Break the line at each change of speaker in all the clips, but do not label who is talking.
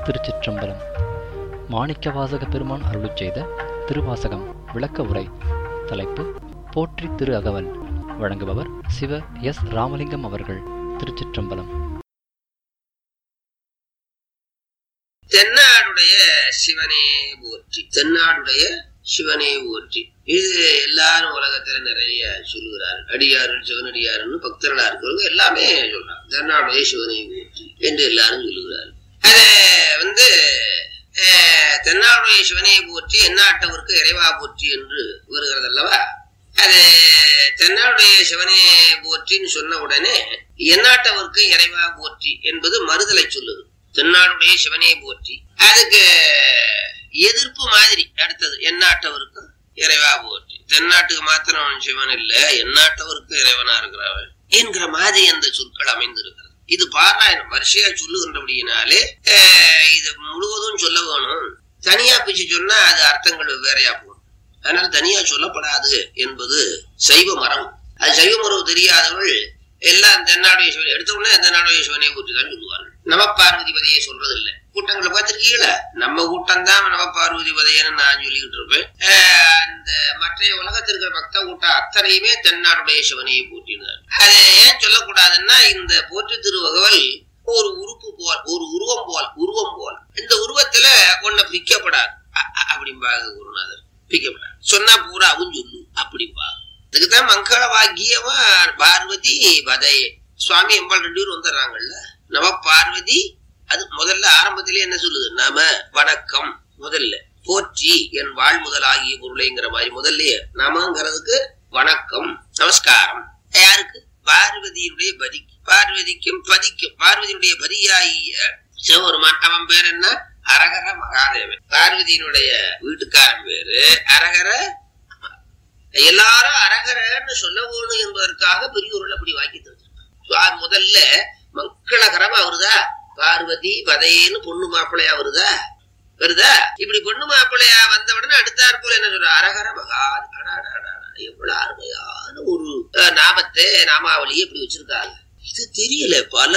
திருச்சிற்றம்பலம் மாணிக்கவாசக பெருமான் அருளிச் செய்த திருவாசகம் விளக்க உரை தலைப்பு போற்றி திரு அகவல் வழங்குபவர் சிவ எஸ் ராமலிங்கம் அவர்கள் திருச்சிற்றம்பலம்
தென்னாடுடைய சிவனே போற்றி தென்னாடுடைய சிவனே போற்றி இது எல்லாரும் உலகத்துல நிறைய சொல்லுகிறார் அடியார்கள் சிவனடியாருன்னு பக்தர்களா இருக்கிறவங்க எல்லாமே சொல்றாங்க தென்னாடுடைய சிவனே போற்றி என்று எல்லாரும் சொல்லுகிறார் அது வந்து அஹ், தென்னாடுடைய சிவனே போற்றி எந்நாட்டவருக்கு இறைவா போற்றி என்று வருகிறது அல்லவா அது தென்னாடுடைய சிவனே போற்றின்னு சொன்ன உடனே எந்நாட்டவருக்கு இறைவா போற்றி என்பது மறுதலை சொல்லுது தென்னாடுடைய சிவனே போற்றி அதுக்கு எதிர்ப்பு மாதிரி அடுத்தது எந்நாட்டவருக்கும் இறைவா போற்றி தென்னாட்டுக்கு மாத்திரம் சிவன் இல்ல எந்நாட்டவருக்கும் இறைவனா இருக்கிறவன் என்கிற மாதிரி அந்த சொற்கள் அமைந்திருக்கிறது இது பாராயணம் வரிசையா சொல்லுகின்றபடியினாலே அஹ், இது முழுவதும் சொல்ல வேணும் தனியா பிச்சு சொன்னா அது அர்த்தங்கள் வேறையா போகும் அதனால தனியா சொல்லப்படாது என்பது சைவ மரம் அது சைவ மரபு தெரியாதவர்கள் எல்லாம் தென்னாடுடைய சிவனை எடுத்த உடனே தென்னாடுடைய சிவனை ஊற்றி தான் சொல்லுவார்கள் நம பார்வதி பதையை சொல்றது இல்ல கூட்டங்களை பார்த்திருக்கீங்களா நம்ம கூட்டம் தான் நம பார்வதி பதையன்னு நான் சொல்லிக்கிட்டு இருப்பேன் ஆஹ் அந்த மற்ற உலகத்தில் இருக்கிற பக்த கூட்டம் அத்தனையுமே தென்னாடுடைய சிவனையை போற்றினார் அதை ஏன் சொல்லக்கூடாதுன்னா இந்த போற்றி திருவகவல் ஒரு உறுப்பு போல் ஒரு உருவம் போல் உருவம் போல் இந்த உருவத்துல ஒன்ன பிக்கப்படாது அ- அ- அப்படிம்பாங்க குருநாதர் பிக்கப்படாது சொன்னா பூராவும் சொல்லு அப்படிம்பாங்க இதுக்குதான் மங்கள வாக்கியமா பார்வதி பதையே சுவாமி எம்பாள் ரெண்டு பேரும் வந்துடுறாங்கல்ல நம பார்வதி அது முதல்ல ஆரம்பத்திலே என்ன சொல்லுது நம வணக்கம் முதல்ல போற்றி என் வாழ் முதலாகிய பொருளைங்கிற மாதிரி முதல்லயே நமங்கிறதுக்கு வணக்கம் நமஸ்காரம் யாருக்கு பார்வதியுடைய பதிக்கு பார்வதிக்கும் பதிக்கும் பார்வதியுடைய பதியாகிய சிவபெருமான் அவன் பேர் என்ன அரகர மகாதேவன் பார்வதியினுடைய வீட்டுக்காரன் பேரு அரகர எல்லாரும் அரகரன்னு சொல்ல வேணும் என்பதற்காக பெரியவர்கள் அப்படி வாக்கி தந்திருக்காங்க முதல்ல மங்களகரமா வருதா பார்வதி பதையேன்னு பொண்ணு மாப்பிள்ளையா வருதா வருதா இப்படி பொண்ணு மாப்பிள்ளையா வந்த உடனே அடுத்தாற் போல என்ன சொல்ற அரகர மகா அடா, அடா, அடா, அடா, எவ்வளவு அருமையான ஒரு அஹ், நாமத்தை நாமாவளியை இப்படி வச்சிருக்காங்க இது தெரியல பல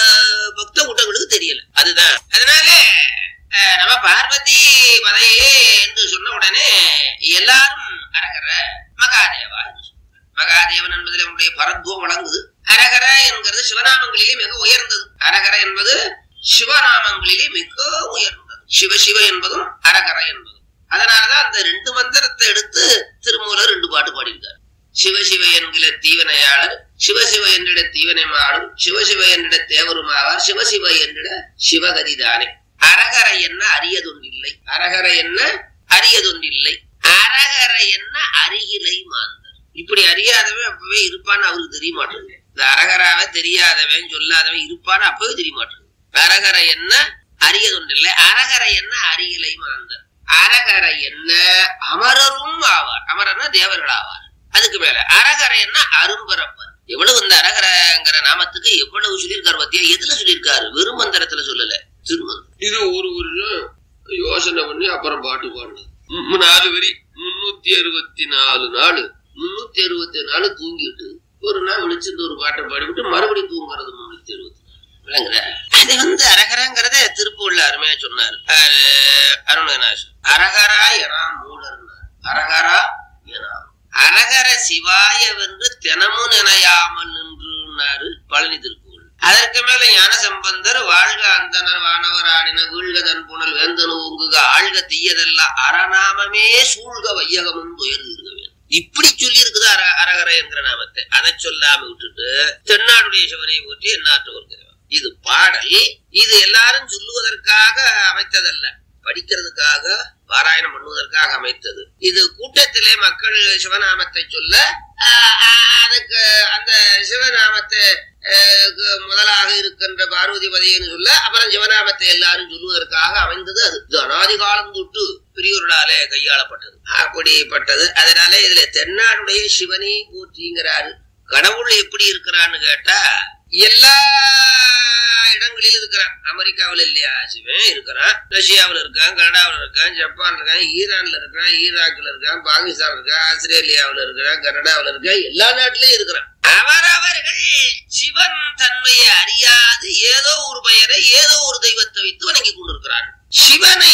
பக்த கூட்டங்களுக்கு தெரியல அதுதான் அதனால அஹ், நம்ம பார்வதி மதையே என்று சொன்ன உடனே எல்லாரும் அரகர மகாதேவா என்று சொல்றாங்க. மகாதேவன் என்பதில் அவனுடைய பரத்துவம் வழங்குது அரகர என்கிறது சிவநாமங்களிலே மிக உயர்ந்தது அரகர என்பது சிவநாமங்களிலே மிக உயர்ந்தது சிவ சிவ என்பதும் அரகர என்பதும் அதனாலதான் அந்த ரெண்டு மந்திரத்தை எடுத்து திருமூலர் ரெண்டு பாட்டு பாடியிருக்கார் சிவசிவ என்கிற தீவனையாளர் சிவசிவ என்றிட தீவனைமாடும் சிவசிவ என்றிட தேவருமாவார் சிவசிவ என்றிட சிவகதி தானே அரகர என்ன அரியதொன்றில்லை அரகர என்ன அரியதொன்றில்லை அரகர என்ன அருகிலை மாந்தர் இப்படி அறியாதவன் அப்பவே இருப்பான்னு அவருக்கு தெரிய மாட்டேங்குது இந்த அரகராவே தெரியாதவன் சொல்லாதவன் இருப்பான்னு அப்பவே தெரிய மாட்டேங்குது அரகர என்ன அரியதொன்றில்லை அரகர என்ன அருகிலை மாந்தர் அரகர என்ன அமரரும் ஆவார் அமரர்னா தேவர்கள் ஆவார் அதுக்கு மேல அரகர என்ன அரும்பரப்பர் எவ்வளவு இந்த அரகரங்கிற நாமத்துக்கு எவ்வளவு சொல்லியிருக்காரு பத்தியா எதுல சொல்லியிருக்காரு வெறும் மந்திரத்துல சொல்லல திருமந்திரம் இது ஒரு ஒரு யோசனை பண்ணி அப்புறம் பாட்டு பாடுது ம், நாலு வரி முன்னூத்தி அறுபத்தி நாலு நாள் முன்னூத்தி அறுபத்தி நாலு தூங்கிட்டு ஒரு நாள் விழிச்சிருந்து ஒரு பாட்டை பாடிவிட்டு மறுபடியும் தூங்குறது முன்னூத்தி அறுபத்தி விளங்குற அது வந்து அரகரங்கிறத திருப்பூர்ல அருமையா சொன்னார் அஹ், அருணகிரிநாதர் அரகரா எனா மூடர்னார் அரகரா எனா அரகர சிவாய வென்று தினமும் நினையாமல் நின்றுனாரு பழனி திருப்பூர் அதற்கு மேல ஞான சம்பந்தர் வாழ்க அந்தனர் வானவர் ஆடின வீழ்கதன் புனல் வேந்தனு ஓங்குக ஆழ்க தீயதெல்லாம் அறநாமமே சூழ்க வையகமும் துயர்ந்திருக்க இப்படி சொல்லி இருக்குது அர அரகர என்கிற நாமத்தை அதை சொல்லாம விட்டுட்டு தென்னாடுடைய சிவனை போற்றி எந்நாட்டு வருகிறவன் இது பாடல் இது எல்லாரும் சொல்லுவதற்காக அமைத்ததல்ல படிக்கிறதுக்காக பாராயணம் பண்ணுவதற்காக அமைத்தது இது கூட்டத்திலே மக்கள் சிவநாமத்தை சொல்ல ஆஹ், ஆஹ், அதுக்கு அந்த சிவநாமத்தை ஆஹ், கு- முதலாக இருக்கின்ற பார்வதி பதையன்னு சொல்ல அப்புறம் சிவநாமத்தை எல்லாரும் சொல்லுவதற்காக அமைந்தது அது இது அனாதி காலம் தொட்டு பெரியோர்களாலே கையாளப்பட்டது அப்படிப்பட்டது அதனால இதுல தென்னாடுடைய சிவனே போற்றிங்கிறாரு கடவுள் எப்படி இருக்கிறான்னு கேட்டா எல்லா இடங்களிலும் இருக்கிறான் அமெரிக்காவில் இல்லையா சிவன் இருக்கிறான் ரஷ்யாவில் இருக்கான் கனடாவில் இருக்கான் ஜப்பான்ல இருக்கான் ஈரான்ல இருக்கான் ஈராக்ல இருக்கான் பாகிஸ்தான் இருக்கான் ஆஸ்திரேலியாவில் இருக்கிறான் கனடாவில் இருக்கான் எல்லா நாட்டிலயும் இருக்கிறான் அவரவர்கள் சிவன் தன்மையை அறியாது ஏதோ ஒரு பெயரை ஏதோ ஒரு தெய்வத்தை வைத்து வணங்கி கொண்டிருக்கிறார்கள் சிவனை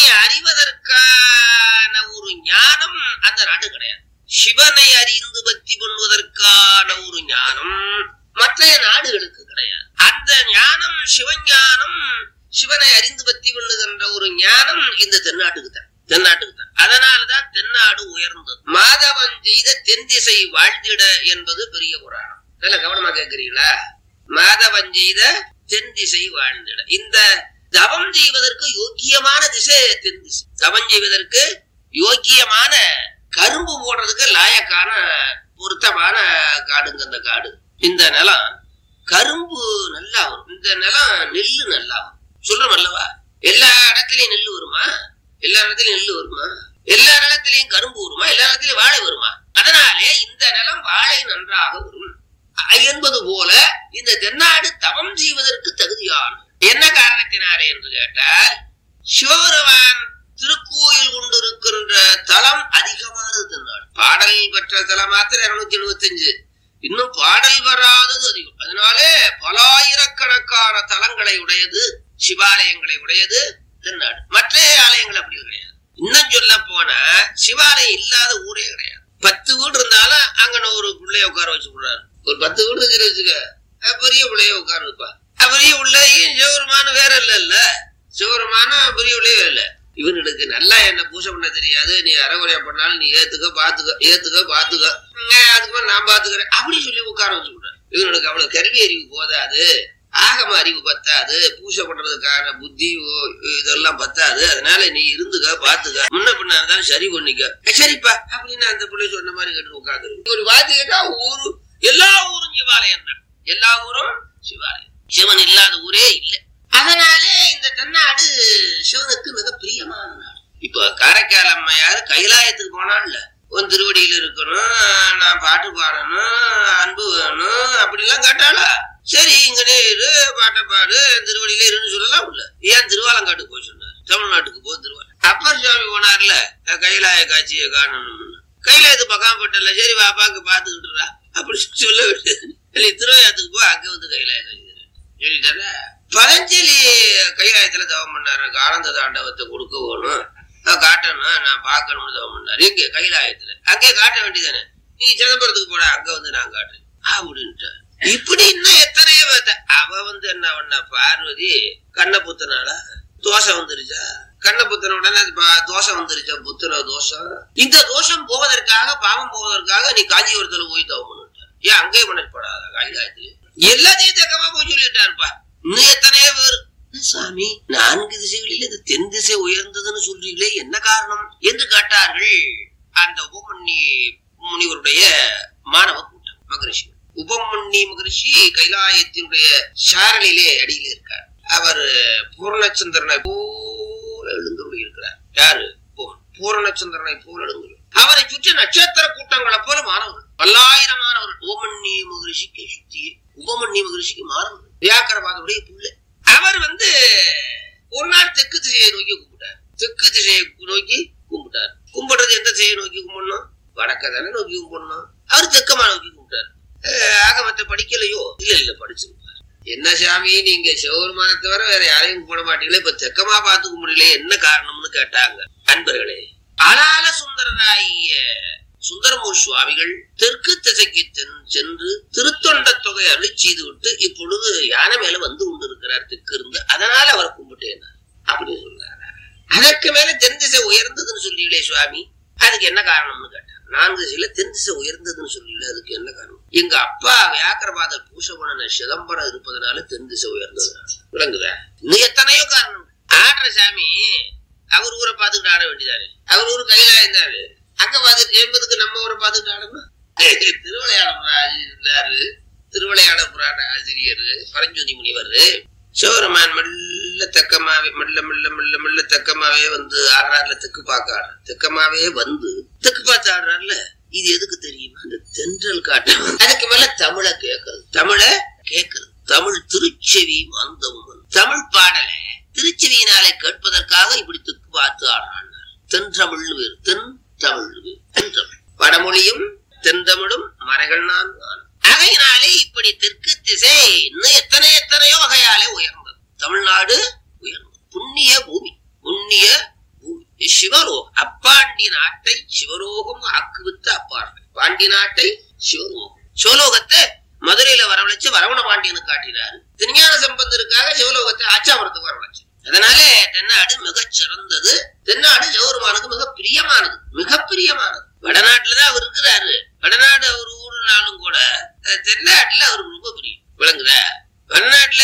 அறிவதற்கான ஒரு ஞானம் அந்த நாட்டு கிடையாது சிவனை அறிந்து பக்தி பண்ணுவதற்கான ஒரு ஞானம் மற்ற நாடுகளுக்கு கிடையாது அந்த ஞானம் சிவஞானம் சிவனை அறிந்து பக்தி பண்ணுகின்ற ஒரு ஞானம் இந்த தென்னாட்டுக்கு தான் தென்னாட்டுக்கு தான் அதனாலதான் தென்னாடு உயர்ந்தது மாதவன் செய்த தென் திசை வாழ்ந்திட என்பது பெரிய புராணம் நல்ல கவனமா கேட்கிறீங்களா மாதவன் செய்த தென் திசை வாழ்ந்திட இந்த தவம் செய்வதற்கு யோக்கியமான திசை தென் திசை தவம் செய்வதற்கு யோக்கியமான கரும்பு போடுறதுக்கு லாயக்கான பொருத்தமான காடுங்க அந்த காடு இந்த நிலம் கரும்பு நல்லா வரும் இந்த நிலம் நெல்லு நல்லா வரும் சொல்றோம் அல்லவா எல்லா இடத்துலயும் நெல்லு வருமா எல்லா இடத்துலயும் நெல்லு வருமா எல்லா நிலத்திலையும் கரும்பு வருமா எல்லா இடத்துலயும் வாழை வருமா அதனாலே இந்த நிலம் வாழை நன்றாக வரும் அ- என்பது போல இந்த தென்னாடு தவம் செய்வதற்கு தகுதியான என்ன காரணத்தினாரே என்று கேட்டால் சிவபெருமான் திருக்கோயில் கொண்டிருக்கின்ற தலம் அதிகமானது தென்னாடு பாடல் பெற்ற தலம் மாத்திரம் இருநூத்தி எழுபத்தஞ்சு இன்னும் பாடல் வராதது அதிகம் அதனாலே பலாயிரக்கணக்கான தலங்களை உடையது சிவாலயங்களை உடையது தென்னாடு மற்ற ஆலயங்கள் அப்படி கிடையாது இன்னும் சொல்ல போனா சிவாலயம் இல்லாத ஊரே கிடையாது பத்து வீடு இருந்தாலும் அங்க ஒரு பிள்ளைய உட்கார வச்சு விடுறாரு ஒரு பத்து வீடு இருக்குன்னு வச்சுக்க அஹ் பெரிய பிள்ளைய உட்கார வைப்பா அஹ் பெரிய பிள்ளையும் சிவருமான வேற இல்ல இல்ல சிவருமான பெரிய பிள்ளைய இல்ல இவனுக்கு நல்லா என்ன பூஜை பண்ண தெரியாது நீ அறகுறையா பண்ணாலும் நீ ஏத்துக்க பாத்துக்க ஏத்துக்க பாத்துக்க உம், அதுக்கு மேல நான் பாத்துக்கிறேன் அப்படி சொல்லி உட்கார வச்சு விடுறேன் இவனுக்கு அவ்வளவு கல்வி அறிவு போதாது ஆகம அறிவு பத்தாது பூஜை பண்றதுக்கான புத்தி ஓ- இதெல்லாம் பத்தாது அதனால நீ இருந்துக்க பாத்துக்க முன்ன பின்ன இருந்தாலும் சரி பண்ணிக்க "அஹ், சரிப்பா அப்படின்னு அந்த பிள்ளை சொன்ன மாதிரி கேட்டு உட்காந்துருக்கு ஒரு வாத்து கேட்டா ஊரு எல்லா ஊரும் சிவாலயம் தான் எல்லா ஊரும் சிவாலயம் சிவன் இல்லாத ஊரே இல்லை அதனாலே இந்த தென்னாடு சிவனுக்கு மிக பிரியமான நாடு இப்ப காரைக்கால் அம்மையார் கைலாயத்துக்கு போனான்ல உன் திருவடியில இருக்கணும் நான் பாட்டு பாடணும் அன்பு வேணும் அப்படிலாம் கேட்டாளா சரி இங்கனே இரு பாட்டை பாடு திருவடியில இருன்னு சொல்லலாம் இல்ல ஏன் திருவாலங்காட்டுக்கு போய் சொன்னார் தமிழ்நாட்டுக்கு போ திருவாலம் அப்பர் சுவாமி போனார்ல கைலாய காட்சியை காணணும்னு கைலாயத்து பக்கம் பட்டல சரி பாப்பாக்கு பாத்துக்கிட்டுறா அப்படி சொல்ல வேண்டியது இல்லை திருவாயத்துக்கு போ அங்க வந்து கைலாய காட்சி சொல்லிட்டாரா பதஞ்சலி கைலாயத்துல தவம் பண்ணாரு எனக்கு ஆனந்த தாண்டவத்தை கொடுக்க வேணும் நான் காட்டணும் நான் பார்க்கணும்னு தவம் பண்ணாரு எங்க கைலாயத்துல அங்கே காட்ட வேண்டியதானே நீ சிதம்பரத்துக்கு போட அங்க வந்து நான் காட்டுறேன் அப்படின்ட்டு இப்படி இன்னும் எத்தனையோ பேத்த அவ வந்து என்ன பண்ண பார்வதி கண்ணை புத்தனாளா தோசை வந்துருச்சா கண்ணை புத்தன உடனே அது பா- தோசை வந்துருச்சா புத்தன தோஷம் இந்த தோஷம் போவதற்காக பாவம் போவதற்காக நீ காஞ்சிபுரத்துல போய் தவம் பண்ணிட்டார் ஏன் அங்கே பண்ணப்படாத கைலாயத்துல எல்லாத்தையும் தக்கமா போய் சொல்லிட்டாருப்பா இன்னும் எத்தனையோ பேர் சாமி நான்கு திசைகளில் இது தென் திசை உயர்ந்ததுன்னு சொல்றீங்களே என்ன காரணம் என்று கேட்டார்கள் அந்த உபமன்னி முனிவருடைய மாணவ கூட்டம் மகரிஷி உபமன்னி மகரிஷி கைலாயத்தினுடைய சாரலிலே அடியில் இருக்கார் அவர் பூர்ணச்சந்திரனை போல எழுந்துள்ளி இருக்கிறார் யாரு பூ- பூரணச்சந்திரனை போல எழுந்துள்ளி அவரை சுற்றி நட்சத்திர கூட்டங்களை போல மாணவர்கள் பல்லாயிரம் மாணவர்கள் உபமன்னி மகரிஷிக்கு சுத்தி உபமன்னி மகரிஷிக்கு மாணவர்கள் வியாக்கரபாதனுடைய புள்ள அவர் வந்து ஒரு நாள் தெற்கு திசையை நோக்கி கும்பிட்டார் தெற்கு திசையை நோக்கி கும்பிட்டார் கும்பிடுறது எந்த திசையை நோக்கி கும்பிடணும் வடக்க தானே நோக்கி கும்பிடணும் அவர் தெக்கமா நோக்கி கும்பிட்டார் அஹ் ஆகமத்தை படிக்கலையோ இல்ல இல்ல படிச்சிருப்பார் என்ன சாமி நீங்க சிவபெருமானை தவிர வேற யாரையும் கும்பிட மாட்டீங்களே இப்ப தெக்கமா பார்த்து கும்பிடல என்ன காரணம்னு கேட்டாங்க அன்பர்களே அலால சுந்தரராய சுந்தரமூர் சுவாமிகள் தெற்கு திசைக்கு தென்- சென்று திருத்தொண்ட தொகை அருளி செய்து விட்டு இப்பொழுது யானை மேல வந்து கொண்டிருக்கிறார் தெற்கு இருந்து அதனால அவரை கும்பிட்டேன் அப்படி சொல்றாரு அதற்கு மேல தென் திசை உயர்ந்ததுன்னு சொல்லீங்களே சுவாமி அதுக்கு என்ன காரணம்னு கேட்டார் நான்கு திசையில தென் திசை உயர்ந்ததுன்னு சொல்லல அதுக்கு என்ன காரணம் எங்க அப்பா வியாக்கரபாதர் பூஷபணன சிதம்பரம் இருப்பதனால தென் திசை உயர்ந்தது விளங்குதா இன்னும் எத்தனையோ காரணம் ஆடுற சாமி அவர் ஊரை பார்த்துக்கிட்டு ஆட வேண்டியதாரு அவர் ஊரு கையில இருந்தாரு அங்க பார்த்துட்டு எண்பதுக்கு நம்ம ஊரை பார்த்துக்கிட்டு ஆடணும் திருவிளையாட இருந்தாரு திருவிளையாட புராண ஆசிரியர் பரஞ்சோதி முனிவர் சிவருமான் மெல்ல தெக்கமாவே மெல்ல மெல்ல மெல்ல மெல்ல தெக்கமாவே வந்து ஆடுறாருல தெக்கு பார்க்க ஆடுற தெக்கமாவே வந்து தெக்கு பார்த்து ஆடுறாருல இது எதுக்கு தெரியுமா அந்த தென்றல் காட்டு அதுக்கு மேல தமிழ கேட்கறது தமிழ கேட்கறது தமிழ் திருச்செவி மந்தமும் தமிழ் பாடல திருச்செவியினாலே கேட்பதற்காக இப்படி தெக்கு பார்த்து ஆடுறான் தென்றமிழ் வேறு தென் தமிழ் வேறு தென்றமிழ் வடமொழியும் தென்தமிழும் மறைகள் நான் ஆகையினாலே இப்படி தெற்கு திசை இன்னும் எத்தனை எத்தனையோ வகையாலே உயர்ந்தது தமிழ்நாடு உயர்ந்தது புண்ணிய பூமி புண்ணிய சிவலோகம் அப்பாண்டி நாட்டை சிவலோகம் ஆக்குவித்த அப்பார்கள் பாண்டி நாட்டை சிவலோகம் சிவலோகத்தை மதுரையில வரவழைச்சு வரவண பாண்டியனுக்கு காட்டினாரு திருஞான சம்பந்தருக்காக சிவலோகத்தை ஆச்சாமரத்துக்கு வரவழைச்சு அதனால தென்னாடு மிகச் சிறந்தது தென்னாடு சிவருமானுக்கு மிக பிரியமானது மிக பிரியமானது வடநாட்டுலதான் அவர் இருக்கிறாரு வடநாடு அவர் ஊருனாலும் கூட அஹ், தென்னாட்டுல அவருக்கு ரொம்ப பிரியம் விளங்குதா வடநாட்டுல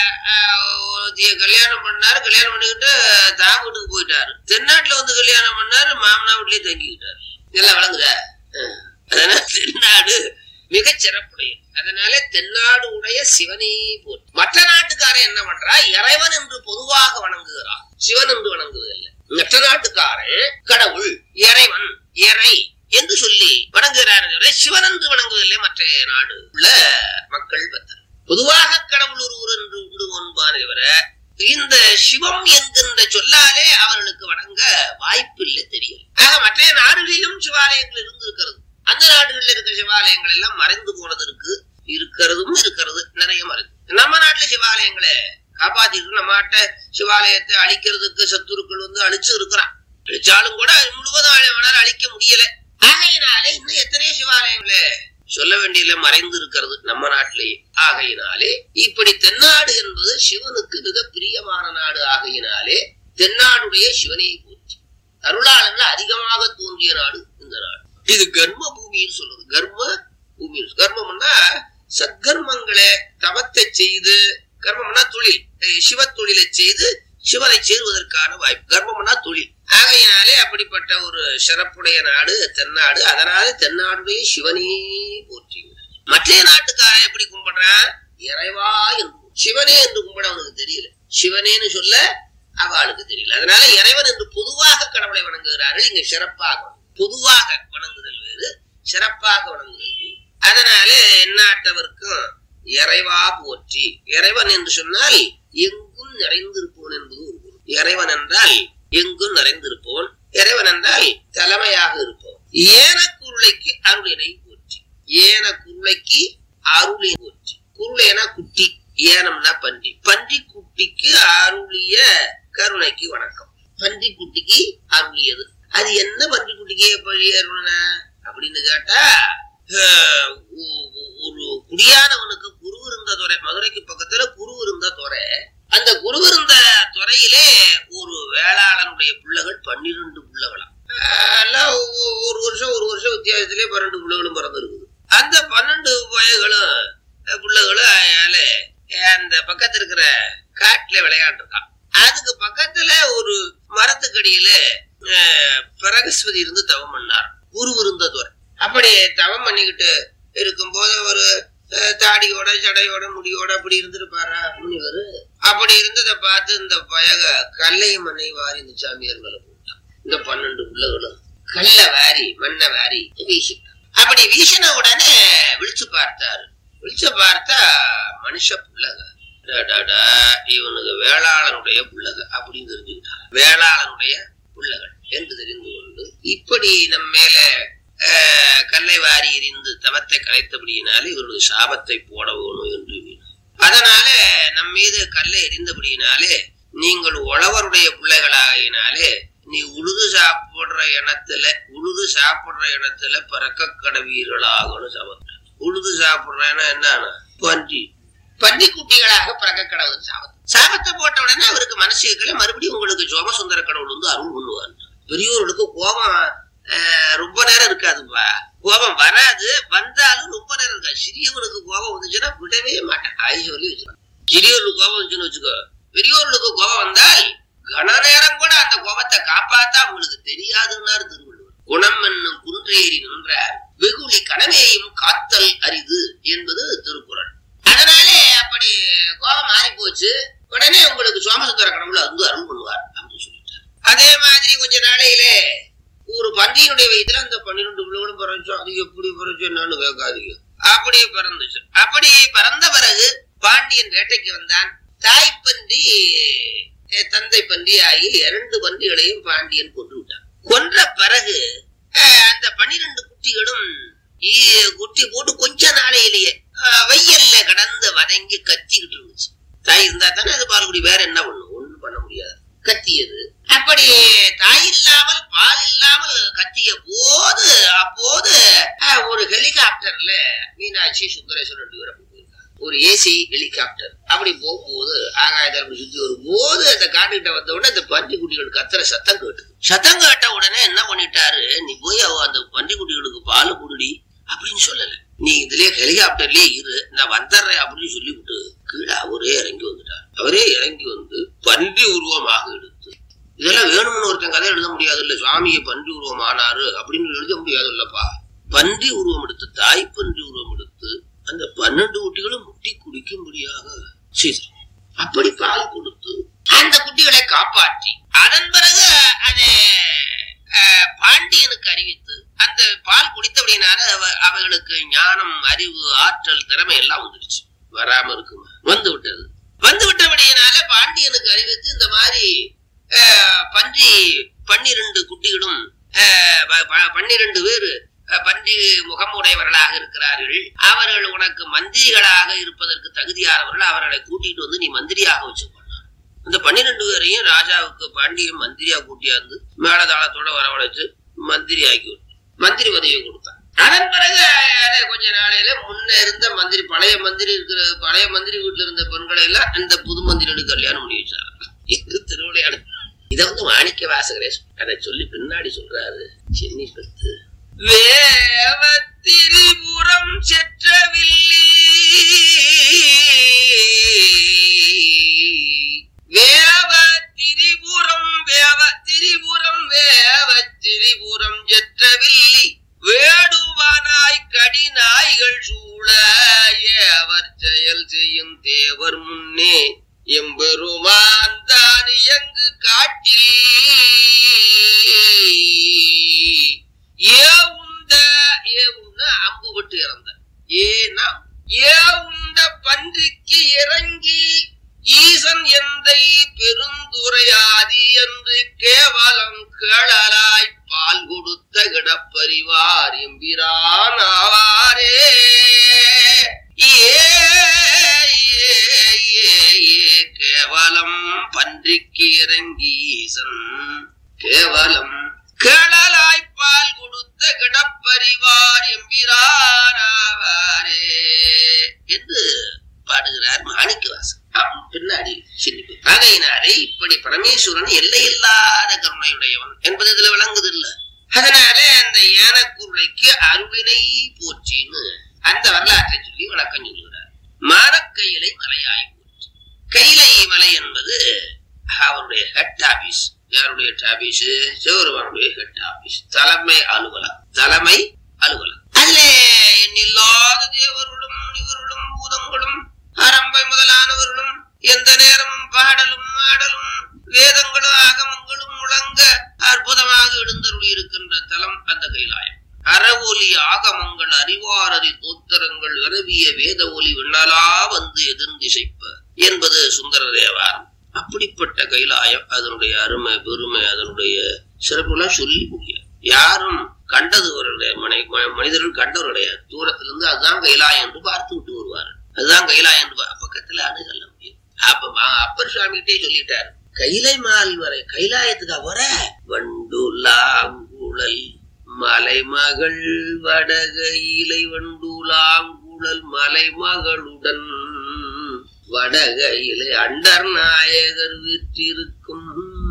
அஹ், ஒருத்திய கல்யாணம் பண்ணாரு கல்யாணம் பண்ணிக்கிட்டு தான் வீட்டுக்கு போயிட்டாரு தென்னாட்டுல வந்து கல்யாணம் பண்ணாரு மாமனா வீட்லயே தங்கிக்கிட்டாரு எல்லாம் விளங்குதா அஹ். அதனால தென்னாடு மிகச் சிறப்புடையது அதனால தென்னாடு உடைய சிவனே போற்றி மற்ற நாட்டுக்காரன் என்ன பண்றா இறைவன் என்று பொதுவாக வணங்குகிறான் சிவன் என்று வணங்குவதில்லை மற்ற நாட்டுக்காரன் கடவுள் இறைவன் இறை என்று சொல்லி வணங்குகிறார் சிவன் என்று வணங்குவதில்லை மற்ற நாடு உள்ள மக்கள் பத்தர் பொதுவாக கடவுள் ஒருவர் என்று உண்டு ஒன்பான இவர இந்த சிவம் என்கின்ற சொல்லாலே அவர்களுக்கு வணங்க வாய்ப்பில்லை தெரியல ஆக மற்ற நாடுகளிலும் சிவாலயங்கள் இருந்திருக்கிறது அந்த நாடுகளில் இருக்கிற சிவாலயங்கள் எல்லாம் மறைந்து போனது இருக்கு இருக்கிறதும் இருக்கிறது நிறைய மறைந்து நம்ம நாட்டுல சிவாலயங்களை காப்பாத்திட்டு நம்ம நாட்ட சிவாலயத்தை அழிக்கிறதுக்கு சத்துருக்கள் வந்து அழிச்சு இருக்கிறான் அழிச்சாலும் கூட முழுவதும் அவனால அழிக்க முடியல ஆகையினாலே இன்னும் எத்தனையோ சிவாலயங்களே சொல்ல வேண்டியதுல மறைந்து இருக்கிறது நம்ம நாட்டிலேயே ஆகையினாலே இப்படி தென்னாடு என்பது சிவனுக்கு மிக பிரியமான நாடு ஆகையினாலே தென்னாடுடைய சிவனை போற்றி அருளாளர்கள் அதிகமாக தோன்றிய நாடு இந்த நாடு இது கர்ம பூமின்னு சொல்லுது கர்ம பூமி கர்மம்னா சத்கர்மங்களை தவத்தை செய்து கர்மம்னா தொழில் அஹ் சிவ தொழிலை செய்து சிவனை சேருவதற்கான வாய்ப்பு கர்மம்னா தொழில் ஆகையினாலே அப்படிப்பட்ட ஒரு சிறப்புடைய நாடு தென்னாடு அதனால தென்னாடுடைய சிவனே போற்றி மற்ற நாட்டுக்காரன் எப்படி கும்பிடுறான் இறைவா என்று சிவனே என்று கும்பிட அவனுக்கு தெரியல சிவனேன்னு சொல்ல அவளுக்கு தெரியல அதனால இறைவன் என்று பொதுவாக கடவுளை வணங்குகிறார்கள் இங்க சிறப்பாக பொதுவாக வணங்குதல் வேறு சிறப்பாக வணங்குதல் வேறு அதனால எந்நாட்டவர்க்கும் இறைவா போற்றி இறைவன் என்று சொன்னால் எங்கும் நிறைந்திருப்பவன் என்பது ஒரு பொருள் இறைவன் என்றால் எங்கும் நிறைந்திருப்பவன் இறைவன் என்றால் தலைமையாக இருப்பவன் ஏன குருளைக்கு அருளினை போற்றி ஏன குருளைக்கு அருளை போற்றி குருளைனா குட்டி ஏனம்னா பன்றி பன்றி குட்டிக்கு அருளிய கருணைக்கு வணக்கம் பன்றி குட்டிக்கு அருளியது அது என்ன பன்றி குட்டிக்கு எப்படி அருளின அப்படின்னு கேட்டா அஹ், ஒ- ஒ- ஒரு குடியானவனுக்கு குரு இருந்த துறை மதுரைக்கு பக்கத்துல குரு இருந்த துறை அந்த குரு இருந்த துறையிலே ஒரு வேளாளனுடைய பிள்ளைகள் பன்னிரண்டு பிள்ளைகளாம் அஹ், எல்லாம் ஒ- ஒரு வருஷம் ஒரு வருஷம் வித்தியாசத்திலே பன்னெண்டு பிள்ளைகளும் பிறந்திருக்குது அந்த பன்னெண்டு வயகளும் அஹ், பிள்ளைகளும் அயால அந்த பக்கத்துல இருக்கிற காட்டுல விளையாண்டுருக்கான் அதுக்கு பக்கத்துல ஒரு மரத்துக்கடியில அஹ், பிரகஸ்பதி இருந்து தவம் பண்ணார் குரு இருந்த துறை அப்படி தவம் பண்ணிக்கிட்டு இருக்கும்போது ஒரு அஹ், தாடியோட ஜடையோட முடியோட அப்படி இருந்திருப்பாரா முனிவர் அப்படி இருந்ததை பார்த்து இந்த பயக கல்லை மண்ணை வாரி இந்த சாமியார் மேல போட்டான் இந்த பன்னெண்டு பிள்ளைகளும் கல்ல வாரி மண்ணை வாரி வீசிட்டான் அப்படி வீசின உடனே விழிச்சு பார்த்தாரு விழிச்சு பார்த்தா மனுஷ புள்ளக டடடா, இவனுக்கு வேளாளனுடைய புள்ளக அப்படின்னு தெரிஞ்சுக்கிட்டான் வேளாளனுடைய புள்ளகள் என்று தெரிந்து கொண்டு இப்படி நம்ம மேல ஆஹ், கல்லை வாரி எறிந்து தவத்தை கலைத்தபடியினாலே இவர்களுக்கு சாபத்தை போட வேணும் என்று எண்ணினார். அதனால நம் மீது கல்லை எறிந்தபடியினாலே நீங்கள் உழவருடைய பிள்ளைகளாகினாலே நீ உழுது சாப்பிடுற இனத்துல உழுது சாப்பிடுற இடத்துல பிறக்க கடவீர்களாகணும் சபத்தை உழுது சாப்பிடுற இனம் என்னன்னா பன்றி பன்றி குட்டிகளாக பிறக்க கடவுள் சாபத்தை சாபத்தை போட்ட உடனே அவருக்கு மனசுகளை மறுபடியும் உங்களுக்கு சோமசுந்தர கடவுள் வந்து அருள் பண்ணுவார் பெரியோர்களுக்கு கோபம் ஆஹ், ரொம்ப நேரம் இருக்காதுப்பா கோபம் வராது வந்தாலும் ரொம்ப நேரம் இருக்காது சிறியவனுக்கு கோபம் வந்துச்சுன்னா விடவே மாட்டேன் ஆய் சொல்லி வச்சுக்கோ சிறியோர்களுக்கு கோபம் வந்துச்சுன்னு வச்சுக்கோ பெரியோர்களுக்கு கோபம் வந்தால் கன நேரம் கூட அந்த கோபத்தை காப்பாத்தா அவங்களுக்கு தெரியாதுன்னாரு திருவள்ளுவர் குணம் என்னும் குன்றேறி நின்றார் வெகுளி கனவேயும் காத்தல் அரிது என்பது திருக்குறள் அதனாலே அப்படி கோபம் மாறி போச்சு உடனே உங்களுக்கு சோமசுந்தர கடவுள் வந்து அருள் பண்ணுவார் அப்படின்னு சொல்லிட்டார் அதே மாதிரி கொஞ்ச நாளையிலே ஒரு பன்றியினுடைய வயிற்றுல அந்த பன்னிரெண்டு பிள்ளைகளும் பிறந்துச்சோம் அது எப்படி பிறச்சு என்னன்னு கேட்காதீங்க அப்படியே பிறந்துச்சு அப்படி பிறந்த பிறகு பாண்டியன் வேட்டைக்கு வந்தான் தாய் பன்றி அஹ், தந்தை பன்றி ஆகி இரண்டு பன்றிகளையும் பாண்டியன் கொன்று விட்டான் கொன்ற பிறகு அஹ், அந்த பன்னிரண்டு குட்டிகளும் ஈ- குட்டி போட்டு கொஞ்ச நாளையிலேயே அஹ், வெயில்ல கடந்து வதங்கி கத்திக்கிட்டு இருந்துச்சு தாய் இருந்தா தானே அது பால்குடி வேற என்ன பண்ணும் ஒண்ணும் பண்ண முடியாது கத்தியது அப்படி தாய் இல்லாம ஒரு ஹெலிகாப்டர்ல மீனாட்சி சுந்தரேஸ்வரர் ரெண்டு பேரும் போயிருக்காங்க ஒரு ஏசி ஹெலிகாப்டர் அப்படி போகும்போது ஆகாயத்தை அப்படி சுத்தி வரும்போது அந்த காட்டுக்கிட்ட வந்த உடனே அந்த பன்றிக்குட்டிகள் கத்துற சத்தம் கேட்டுது சத்தம் கேட்ட உடனே என்ன பண்ணிட்டாரு நீ போய் அவ அந்த பன்றிக்குட்டிகளுக்கு பால் குடுடி அப்படின்னு சொல்லல நீ இதுலயே ஹெலிகாப்டர்லயே இரு நான் வந்துடுறேன் அப்படின்னு சொல்லிவிட்டு கீழே அவரே இறங்கி வந்துட்டார் அவரே இறங்கி வந்து பன்றி உருவமாக எடுத்து இதெல்லாம் வேணும்னு ஒருத்தன் கதை எழுத முடியாது இல்ல சுவாமியை பன்றி உருவம் ஆனாரு அப்படின்னு எழுத முடியாது இல்லப்பா பன்றி உருவம் எடுத்து தாய் பன்றி உருவம் எடுத்து அந்த பன்னெண்டு குட்டிகளும் முட்டி குடிக்கும்படியாக செய்தார் அப்படி பால் கொடுத்து அந்த குட்டிகளை காப்பாற்றி அதன் பிறகு அதை அஹ், பாண்டியனுக்கு அறிவித்து அந்த பால் குடித்தபடினால அவ- அவைகளுக்கு ஞானம் அறிவு ஆற்றல் திறமை எல்லாம் வந்துடுச்சு வராம இருக்குமா வந்து விட்டது வந்து விட்டபடியினால பாண்டியனுக்கு அறிவித்து இந்த மாதிரி அஹ், பன்றி பன்னிரண்டு குட்டிகளும் அஹ், ப- ப- பன்னிரண்டு பேரு அஹ், பன்றி முகமுடையவர்களாக இருக்கிறார்கள் அவர்கள் உனக்கு மந்திரிகளாக இருப்பதற்கு தகுதியானவர்கள் அவர்களை கூட்டிட்டு வந்து நீ மந்திரியாக வச்சுக்கொண்டார் இந்த பன்னிரண்டு பேரையும் ராஜாவுக்கு பாண்டியன் மந்திரியா கூட்டியாந்து மேலதாளத்தோட வரவழைச்சு மந்திரி ஆக்கி விட்டான். மந்திரி பதவியை கொடுத்தான் அதன் பிறகு அதை கொஞ்ச நாளையில முன்ன இருந்த மந்திரி பழைய மந்திரி இருக்கிற பழைய மந்திரி வீட்டுல இருந்த பெண்களை எல்லாம் அந்த புது மந்திரியோட கல்யாணம் பண்ணி வச்சாங்க இது திருவிளையாடு இதை வந்து மாணிக்க வாசகரே அதை சொல்லி பின்னாடி சொல்றாரு சென்னி பத்து வேவ திரிபுரம் செற்றவில்லி வேவ திரிபுரம் வேவ திரிபுரம் வேவ திரிபுரம் செற்றவில்லி வேடுவனாய் கடிநாய்கள் சூழ ஏவர் செயல் செய்யும் தேவர் முன்னே எம்பெருமான் தான் எங்கு காட்டில் ஏ உண்ட ஏ உண்ண அம்பு விட்டு இறந்த ஏனா ஏ உண்ட பன்றிக்கு இறங்கி ஈசன் எந்தை பெருந்துரையாதி என்று கேவலம் கேளலாய் பால் கொடுத்த கிடப்பறிவார் எம்பிரான் ஆவாரே ஏ ஏ, ஏ, ஏ, கேவலம் பன்றிக்கு இறங்கி ஈசன் கேவலம் கேளலாய் பால் கொடுத்த கிடப்பறிவார் எம்பிரானாவாரே என்று பாடுகிறார் மாணிக்கவாசன் ஆம், பின்னாடி சிந்திப்பு ஆகையினாலே இப்படி பரமேஸ்வரன் எல்லையில்லாத கருணையுடையவன் என்பது இதுல விளங்குது இல்ல அதனாலே அந்த ஏனக்குருளைக்கு அருளினை போற்றின்னு அந்த வரலாற்றை சொல்லி வழக்கம் சொல்கிறார் மானக்கையிலை மலையாய் போற்றி கைலை மலை என்பது அவருடைய ஹெட் ஆபீஸ் யாருடைய ஆபீஸ் சிவருமானுடைய ஹெட் ஆபீஸ் தலைமை அலுவலகம் தலைமை அலுவலகம் அதுல எண்ணில்லாத தேவர்களும் முனிவர்களும் பூதங்களும் அரம்பை முதலானவர்களும் எந்த நேரமும் பாடலும் ஆடலும் வேதங்களும் ஆகமங்களும் முழங்க அற்புதமாக எழுந்தருளி இருக்கின்ற தலம் அந்த கைலாயம் அறவொலி ஆகமங்கள் அறிவாரதி தோத்திரங்கள் விரவிய வேத ஒலி விண்ணலா வந்து எதிர்ந்திசைப்ப என்பது சுந்தர தேவாரம் அப்படிப்பட்ட கைலாயம் அதனுடைய அருமை பெருமை அதனுடைய சிறப்புலாம் சொல்லி முடியாது யாரும் கண்டது அவர்களுடைய மனை ம- மனிதர்கள் கண்டவர் கிடையாது தூரத்துல இருந்து அதுதான் கைலாயம் என்று பார்த்து விட்டு வருவார் அதுதான் கைலாயம் என்று பா- பக்கத்துல அணுகல்ல முடியும் அப்ப மா- அப்பர் சுவாமிகிட்டே சொல்லிட்டார் கைலை மால் வரை கைலாயத்துக்கு வர வண்டுலாங்குழல் மலைமகள் வடகையிலை வண்டுலாங்குழல் மலைமகளுடன் வடகையிலே அண்டர் நாயகர் வீற்றிருக்கும்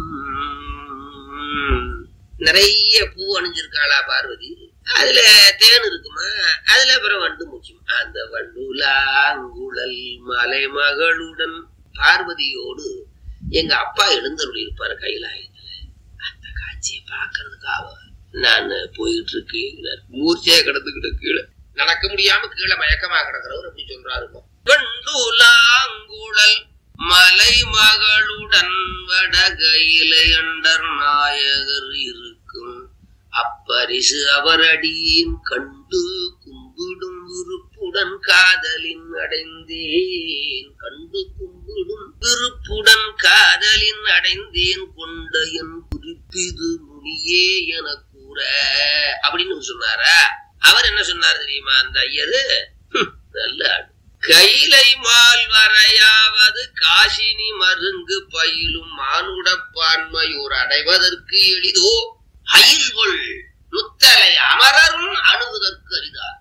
நிறைய பூ அணிஞ்சிருக்காளா பார்வதி அதுல தேன் இருக்குமா அதுல அப்புறம் வண்டு முக்கியம் அந்த வண்டுலாங்குழல் மலைமகளுடன் பார்வதியோடு எங்க அப்பா எழுந்தருளி இருப்பாரு கைலாயத்துல அந்த காட்சியை பாக்குறதுக்காக நான் போயிட்டு இருக்கேன் மூர்ச்சையா கிடந்துகிட்டு கீழே நடக்க முடியாம கீழே மயக்கமா கிடக்கிறவர் அப்படி சொல்றாருமா வெண்டுலாங்குழல் மலை மகளுடன் வடகையிலை அண்டர் நாயகர் இருக்கும் அப்பரிசு அவரடியின் கண்டு கும்பிடும் விருப்புடன் காதலின் அடைந்தேன் கண்டு கும்பிடும் விருப்புடன் காதலின் அடைந்தேன் கொண்ட என் குறிப்பிது முனியே என கூற அப்படின்னு சொன்னாரா அவர் என்ன சொன்னார் தெரியுமா அந்த ஐயரு ஹம், நல்ல ஆள். கைலை மால் வரையாவது காசினி மருங்கு பயிலும் மானுட பான்மையோர் அடைவதற்கு எளிதோ அயில்கொள் முத்தலை அமரரும் அணுவதற்கு அரிதார்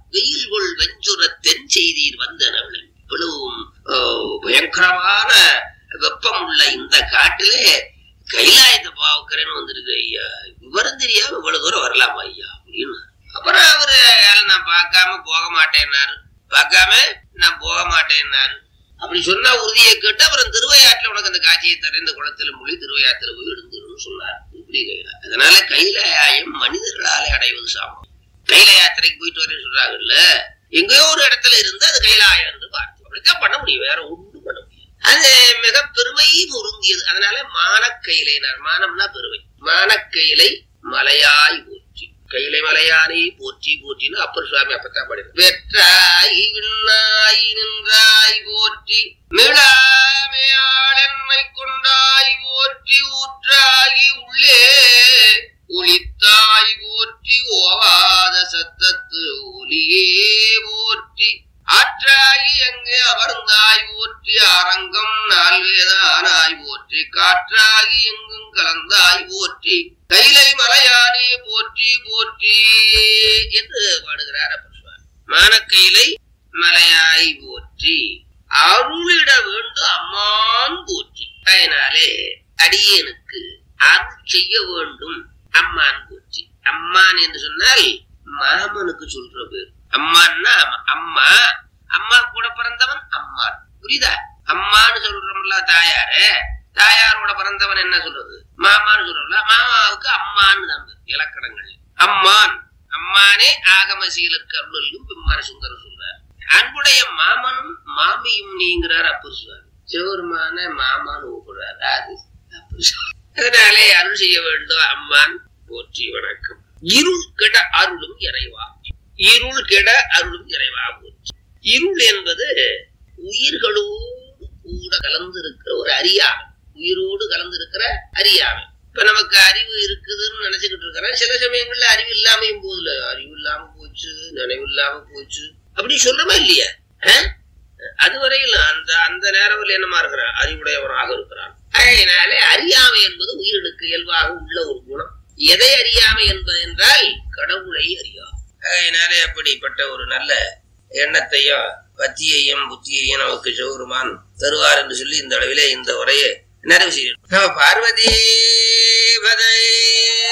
வெயில் கொள் வெஞ்சுர தென் செய்தீர் வந்தனவள் இவ்வளவும் ஆஹ், பயங்கரமான வெப்பம் உள்ள இந்த காட்டிலே கைலாயத்தை பாவுக்கிறேன்னு வந்திருக்கு ஐயா விவரம் தெரியாம இவ்வளவு தூரம் வரலாமா ஐயா அப்படின்னு அப்புறம் அவரு "ஏல, நான் பார்க்காம போக மாட்டேன்னாரு பார்க்காம நான் போக மாட்டேன்னாரு அப்படி சொன்னா உறுதியை கேட்டு அப்புறம் திருவையாற்றுல உனக்கு அந்த காட்சியை தர இந்த குளத்துல மொழி திருவையாற்றுல போய் எடுந்துருன்னு சொன்னார் இப்படி கைலா அதனால கைலாயம் மனிதர்களாலே அடைவது சாமம் கைல யாத்திரைக்கு போயிட்டு வரேன்னு சொல்றாங்கல்ல எங்கேயோ ஒரு இடத்துல இருந்து அது கைலாயம் என்று பார்த்து அப்படித்தான் பண்ண முடியும் வேற ஒன்றும் பண்ண முடியும் அது மிக பெருமை பொருந்தியது அதனால மானக்கையிலைனார் மானம்னா பெருமை மானக்கையிலை மலையாய் போற்றி கையிலை மலையானை போற்றி போற்றின்னு அப்பர் சுவாமி அப்பத்தான் பாடினார் வெற்றாய் விண்ணாய் நின்றாய் போற்றி மிளாமையாள் என்னை கொண்டாய் போற்றி ஊற்றாகி உள்ளே ஒளித்தாய் போற்றி ஓவாத சத்தத்து ஒலியே போற்றி ஆற்றாகி எங்கே அமர்ந்தாய் போற்றி அரங்கம் நால்வேதானாய் போற்றி காற்றாகி எங்கும் கலந்தாய் போற்றி கைலை மலையானே போற்றி போற்றி என்று பாடுகிறார் அப்பர் சுவாமி மானக்கையிலை மலையாய் போற்றி அருளிட வேண்டும் அம்மான் போற்றி அதனாலே அடியேனுக்கு அருள் செய்ய வேண்டும் அம்மான் போற்றி அம்மான் என்று சொன்னால் மாமனுக்கு சொல்ற பேர் அம்மான்னா அம்மா. அம்மா அம்மா கூட பிறந்தவன் அம்மான் புரியுதா அம்மான்னு சொல்றோம்ல தாயாரு தாயாரோட பிறந்தவன் என்ன சொல்றது மாமான்னு சொல்றோம்ல மாமாவுக்கு அம்மான்னு தான் பேர் இலக்கணங்கள் அம்மான் அம்மானே ஆகமசீலருக்கு அருளும் பிம்மான சுந்தரம் சொல்றார் அன்புடைய மாமனும் மாமியும் நீங்கிறார் அப்பர் சுவாமி சிவருமான மாமான்னு கூப்பிடுறாரு அது அப்பர் சுவாமி. அதனாலே அருள் செய்ய வேண்டும் அம்மான் போற்றி வணக்கம் இருள் கெட அருளும் இறைவா இருள் கெட அருளும் இறைவா போற்றி இருள் என்பது உயிர்களோடு கூட கலந்திருக்கிற ஒரு அறியாமை உயிரோடு கலந்திருக்கிற அறியாமை இப்ப நமக்கு அறிவு இருக்குதுன்னு நினைச்சுக்கிட்டு இருக்கிறேன் சில சமயங்கள்ல அறிவு இல்லாமையும் போதுல அறிவு இல்லாம போச்சு நினைவு இல்லாம போச்சு அப்படி சொல்றமா இல்லையா அஹ்? அதுவரையில் அந்த அந்த நேரத்தில் என்னமா இருக்கிறான் அறிவுடையவனாக இருக்கிறான் அதனாலே அறியாமை என்பது உயிரினுக்கு இயல்பாக உள்ள ஒரு குணம் எதை அறியாமை என்பது என்றால் கடவுளை அறியா அதனாலே அப்படிப்பட்ட ஒரு நல்ல எண்ணத்தையும் பத்தியையும் புத்தியையும் நமக்கு சிவபெருமான் தருவார் என்று சொல்லி இந்த அளவிலே இந்த உரையை நிறைவு செய்யும் நம பார்வதி பதை